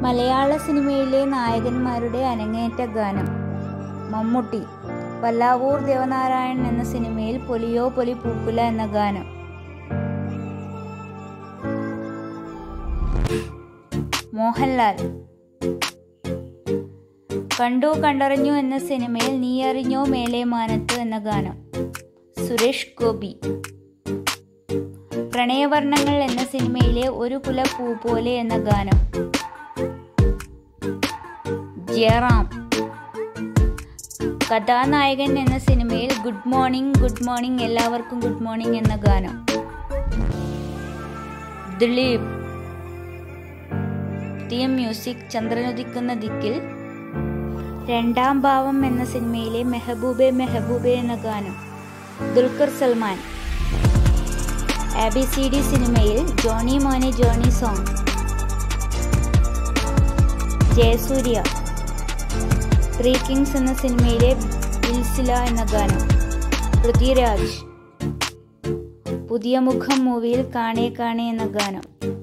മലയാള സിനിമയിലെ നായകന്മാരുടെ അരങ്ങേറ്റ ഗാനം മമ്മൂട്ടി പല്ലാവൂർ ദേവനാരായണൻ എന്ന സിനിമയിൽ പൊലിയോ പൊലി പൂക്കുല എന്ന ഗാനം മോഹൻലാൽ കണ്ടു കണ്ടറിഞ്ഞു എന്ന സിനിമയിൽ നീ അറിഞ്ഞോ മേലെ മാനത്ത് എന്ന ഗാനം സുരേഷ് ഗോപി പ്രണയവർണ്ണങ്ങൾ എന്ന സിനിമയിലെ ഒരു കുല പൂ പോലെ എന്ന ഗാനം ജയറാം കഥാനായകൻ എന്ന സിനിമയിൽ ഗുഡ് മോർണിംഗ് ഗുഡ് മോർണിംഗ് എല്ലാവർക്കും ഗുഡ് മോർണിംഗ് എന്ന ഗാനം ദിലീപ് തീം മ്യൂസിക് ചന്ദ്രനുദിക്കുന്ന ദിക്കിൽ രണ്ടാം ഭാവം എന്ന സിനിമയിലെ മെഹബൂബെ മെഹബൂബെ എന്ന ഗാനം Dulquer Salmaan A B C D സിനിമയിൽ ജോണി മോനെ Johny song Jayasurya three kings എന്ന സിനിമയിലെ ബിൽസില എന്ന ഗാനം പൃഥ്വിരാജ് പുതിയ മുഖം മൂവിയിൽ കാണേ കാണേ എന്ന ഗാനം